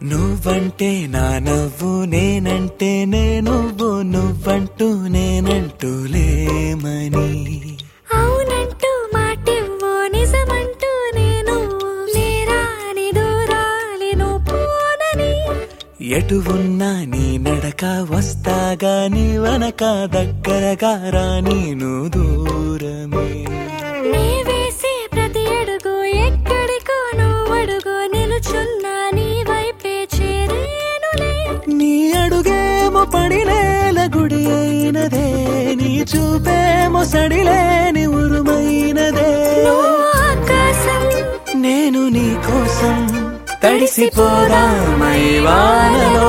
నువ్వంటే నా నవ్వు నేనంటే నేను నువ్వంటూ నేనంటూ లేమని అవునంటూ మాటివ్వు నిజమంటూ నేను నేరాని దూరాలి పోనని ఎటు ఉన్నా నీ నడక వస్తాగా నీ వనక దగ్గరగా రాని నువ్వు దూరమే నీ వేసే ప్రతి అడుగు ఎక్కడికో నువ్వు అడుగు నిలుచున్నా నీ వైపే చేరేనులే నీ అడుగేమో పడినేల గుడి అయినదే నీ చూపేమో సడిలేని ఉరుమైనదే నువ్వు ఆకాశం నేను నీ కోసం తడిసిపోదామై వానలో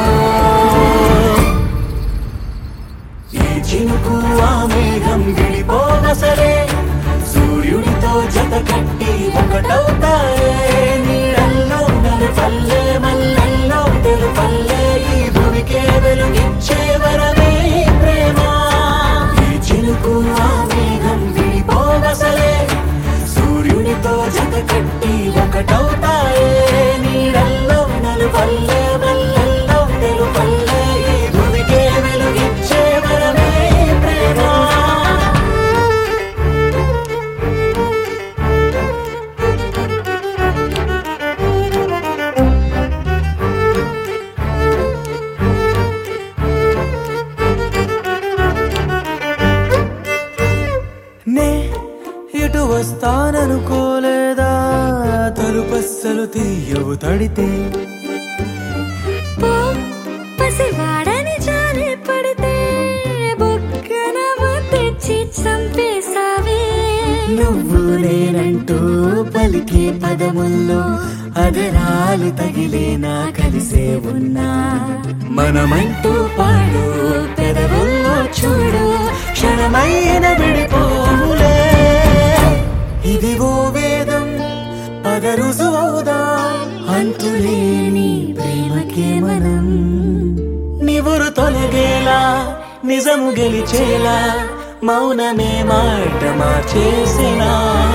ఈ చినుకు ఆ మేఘం విడిపోవ సరే సూర్యుడితో జత కట్టి ఒకటవుతాయే నీడల్లో నలు పల్లె మల్లెల్లో తెలు పల్లె ఈ భూమికే వెలుగిచ్చే వరమే ఈ ప్రేమ ఈ చినుకు ఆ మేఘం విడిపోవ సరే సూర్యుడితో జత కట్టి ఒకటవుతాయే నీడల్లో నలు పల్లె మల్లెల్లో తెలు పల్లె ఈ భూమికే వెలుగిచ్చే వరమే ఈ ప్రేమ నే ఇటు వస్తాననుకోలేదా తలుపస్సలు తీయవు తడితే పో పసివాడని జాలి పడితే బొక్కన తెచ్చి చంపేశావే నువ్వు నేనంటూ పలికే పదముల్లో అదరాలు తగిలేనా కలిసే ఉన్నా మనమంటూ పాడు పెదవుల్లో చూడు క్షణమైన విడిపోములే ఇదిగో వేదం పద రుజువవుదా అంతులేని ప్రేమకే మనం నివురు తొలగేలా నిజము గెలిచేలా మౌనమే మాట మార్చేసినా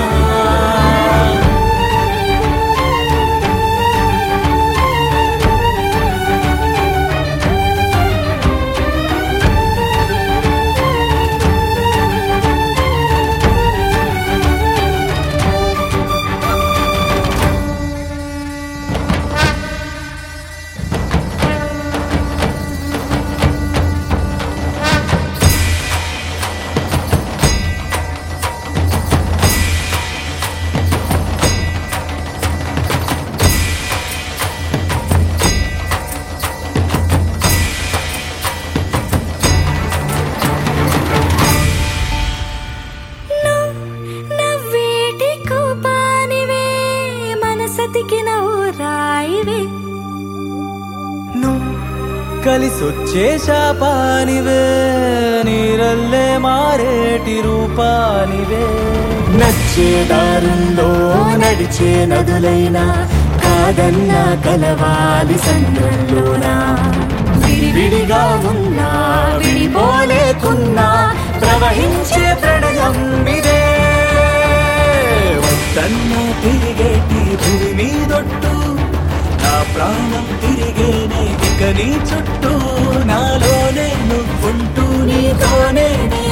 నవ్వేటి కోపానివే మనసతికి రాయివే నువ్వు కలిసొచ్చే శాపానివే నీరల్లే మారేటి రూపానివే నచ్చే దారుల్లో నడిచే నదులైనా కాదన్నా కలవాలి సంద్రంలోనా విడివిడిగా ఉన్నా విడిపోలేకున్నా ప్రవహించే ప్రణయం ఇదే వద్దన్నా తిరిగేటి భూమి మీదొట్టు నా ప్రాణం తిరిగేనే ఇక నీ చుట్టూ నాలోనే నువ్వుంటూ నీతోనే నే